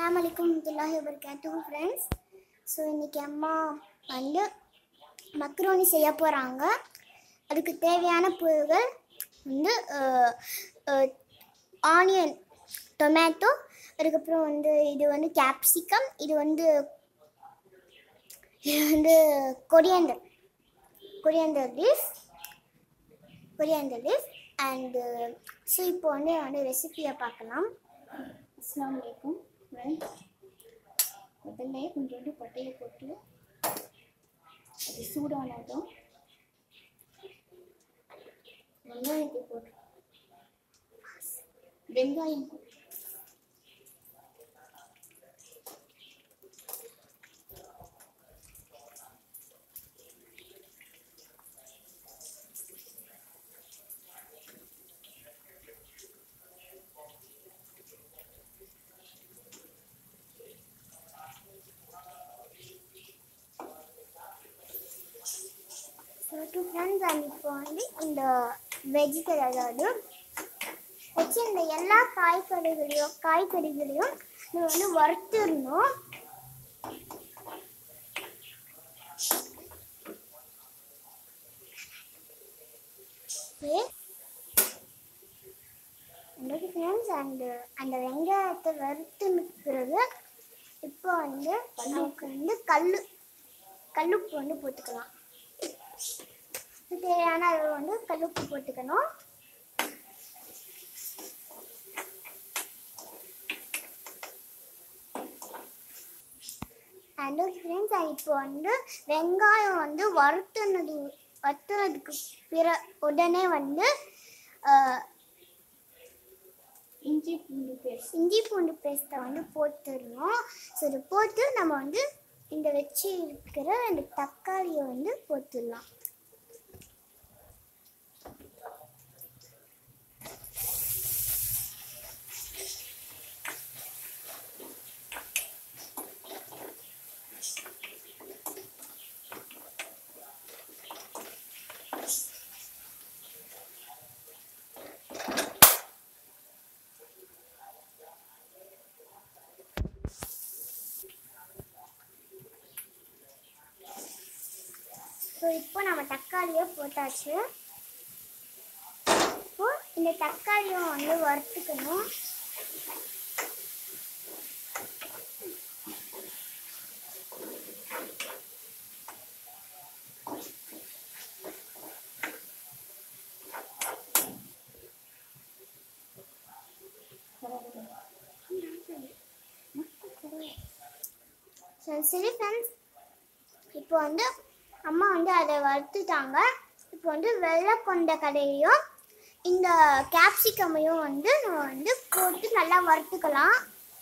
அஸ்ஸலாமு அலைக்கும் வரமத்துல்லாஹி வபரகாத்துஹு ஃப்ரெண்ட்ஸ் ஸோ இன்னைக்கு அம்மா வந்து மக்ரோனி செய்ய போகிறாங்க அதுக்கு தேவையான பொருட்கள் வந்து ஆனியன் டொமேட்டோ அதுக்கப்புறம் வந்து இது வந்து கேப்சிகம் இது வந்து இது வந்து coriander coriander leaf coriander leaf and so இப்போ வந்து வந்து ரெசிபியை பார்க்கலாம் அஸ்லாம் வலைக்கும் ஃப்ரெண்ட்ஸ் முதல்ல கொஞ்சோண்டு பட்டையை போட்டு அது சூடானதும் வெங்காயத்தை போட்டு வெங்காயம் போட்டு ஸோ டூ ஃப்ரெண்ட்ஸ் அண்ட் இப்போ வந்து இந்த வெஜிடபிள் அதாவது வச்சு இந்த எல்லா காய்கறிகளையும் காய்கறிகளையும் நம்ம வந்து வறுத்துடணும் ஓகே அண்ட் ஃப்ரெண்ட்ஸ் அண்டு அந்த வெங்காயத்தை வறுத்து நிற்கிறது இப்போ வந்து நமக்கு வந்து கல் கல்லுப்பு வந்து போட்டுக்கலாம் தேவையான அளவு வந்து கல்லுப்பு போட்டுக்கணும் அண்ட் ஃப்ரெண்ட்ஸ் இப்போ வந்து வெங்காயம் வந்து வறுத்துனது வறுத்துனதுக்கு பிற உடனே வந்து அஹ், இஞ்சி பூண்டு பேஸ்ட் இஞ்சி பூண்டு பேஸ்ட்டை வந்து போட்டுடணும் ஸோ இதை போட்டு நம்ம வந்து இந்த வச்சு இருக்கிற அந்த தக்காளியை வந்து போட்டுடலாம் ஸோ இப்போ நம்ம தக்காளியை போட்டாச்சு இப்போ இந்த தக்காளியும் வந்து வறுத்துக்கணும் சரி சரி ஃப்ரெண்ட்ஸ் இப்போ வந்து அம்மா வந்து அதை வறுத்துட்டாங்க இப்போ வந்து வெள்ளை கொண்ட கடையையும் இந்த கேப்சிகமையும் வந்து நம்ம வந்து போட்டு நல்லா வறுத்துக்கலாம்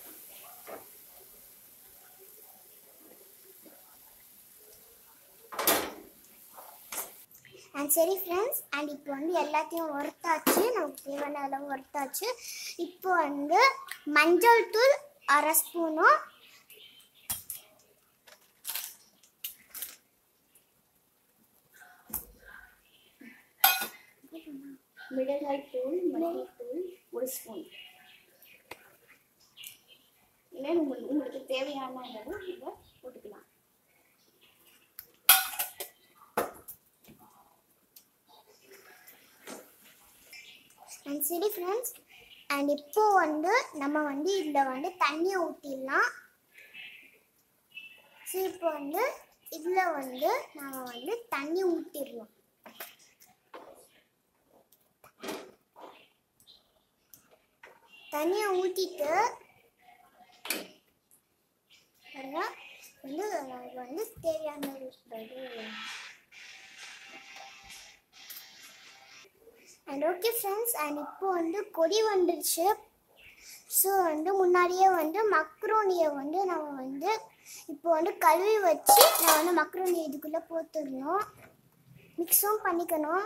அண்ட் சரி ஃப்ரெண்ட்ஸ் அண்ட் இப்போ வந்து எல்லாத்தையும் வறுத்தாச்சு நமக்கு தேவையான அளவு வறுத்தாச்சு இப்போ வந்து மஞ்சள் தூள் அரை ஸ்பூனும் மிளகாய் தூள் மல்லித்தூள் ஒரு ஸ்பூன் இல்லை உங்களுக்கு உங்களுக்கு தேவையான அளவு இதை போட்டுக்கலாம் அண்ட் சரி ஃப்ரெண்ட்ஸ் அண்ட் இப்போ வந்து நம்ம வந்து இதில் வந்து தண்ணியை ஊற்றிடலாம் ஸோ இப்போ வந்து இதில் வந்து நம்ம வந்து தண்ணி ஊற்றிடலாம் தண்ணியை ஊற்றிட்டு வந்து நமக்கு வந்து தேவையான இது அண்ட் ஓகே ஃப்ரெண்ட்ஸ் அண்ட் இப்போ வந்து கொடி வந்துடுச்சு ஸோ வந்து முன்னாடியே வந்து மக்ரோனியை வந்து நம்ம வந்து இப்போ வந்து கழுவி வச்சு நான் வந்து மக்ரோனி இதுக்குள்ளே போட்டுடணும் மிக்ஸும் பண்ணிக்கணும்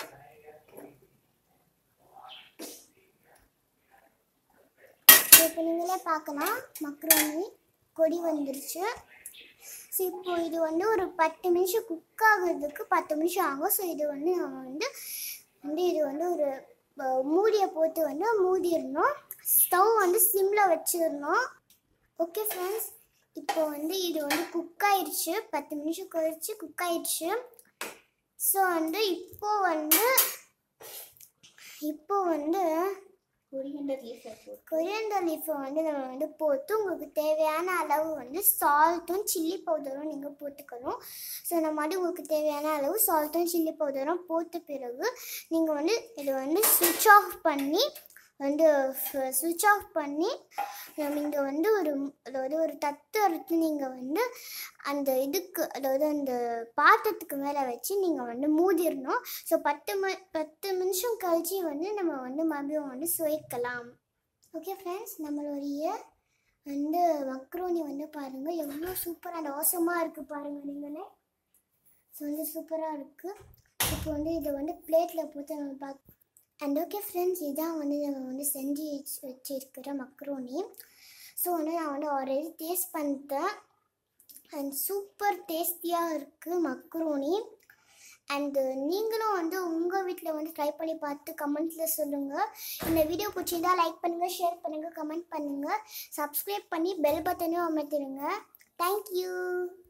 இப்போ நீங்களே பார்க்கலாம் மக்ரோனி கொடி வந்துருச்சு ஸோ இப்போ இது வந்து ஒரு பத்து நிமிஷம் குக் ஆகுறதுக்கு பத்து நிமிஷம் ஆகும் ஸோ இது வந்து நம்ம வந்து வந்து இது வந்து ஒரு அஹ், மூடியை போட்டு வந்து மூடிடணும் ஸ்டவ் வந்து சிம்மில் வச்சிடணும் ஓகே ஃப்ரெண்ட்ஸ் இப்போ வந்து இது வந்து குக் ஆயிடுச்சு பத்து நிமிஷம் கழிச்சு குக் ஆயிடுச்சு ஸோ வந்து இப்போ வந்து இப்போ வந்து கொரியண்டர் லீஃப் போட்டு கொரியண்டர் லீஃபை வந்து நம்ம வந்து போட்டு உங்களுக்கு தேவையான அளவு வந்து சால்ட்டும் சில்லி பவுடரும் நீங்கள் போட்டுக்கணும் ஸோ இந்த மாதிரி உங்களுக்கு தேவையான அளவு சால்ட்டும் சில்லி பவுடரும் போட்ட பிறகு நீங்கள் வந்து இதை வந்து சுவிட்ச் ஆஃப் பண்ணி வந்து சுவிட்ச் ஆஃப் பண்ணி நீங்கள் வந்து ஒரு அதாவது ஒரு தட்டு எடுத்து நீங்கள் வந்து அந்த இதுக்கு அதாவது அந்த பாத்திரத்துக்கு மேலே வச்சு நீங்கள் வந்து மூடிடணும் ஸோ பத்து ம பத்து நிமிஷம் கழிச்சு வந்து நம்ம வந்து மறுபடியும் வந்து சுவைக்கலாம் ஓகே ஃப்ரெண்ட்ஸ் நம்மளுடைய வந்து மக்ரோனி வந்து பாருங்கள் எவ்வளோ சூப்பராக அந்த அவசரமாக இருக்குது பாருங்கள் நீங்களே ஸோ வந்து சூப்பராக இருக்குது இப்போ வந்து இதை வந்து பிளேட்டில் போட்டு நம்ம பார்க்க அண்ட் ஓகே ஃப்ரெண்ட்ஸ் இதான் வந்து நம்ம வந்து செஞ்சு வச்சு வச்சிருக்கிற மக்ரோனி ஸோ வந்து நான் வந்து ஆல்ரெடி டேஸ்ட் பண்ணிட்டேன் அண்ட் சூப்பர் டேஸ்டியாக இருக்குது மக்ரோனி அண்டு நீங்களும் வந்து உங்கள் வீட்டில் வந்து ட்ரை பண்ணி பார்த்து கமெண்ட்ஸில் சொல்லுங்கள் இந்த வீடியோ பிடிச்சிருந்தா லைக் பண்ணுங்கள் ஷேர் பண்ணுங்கள் கமெண்ட் பண்ணுங்கள் சப்ஸ்கிரைப் பண்ணி பெல் பட்டனையும் அமர்த்திடுங்க தேங்க்யூ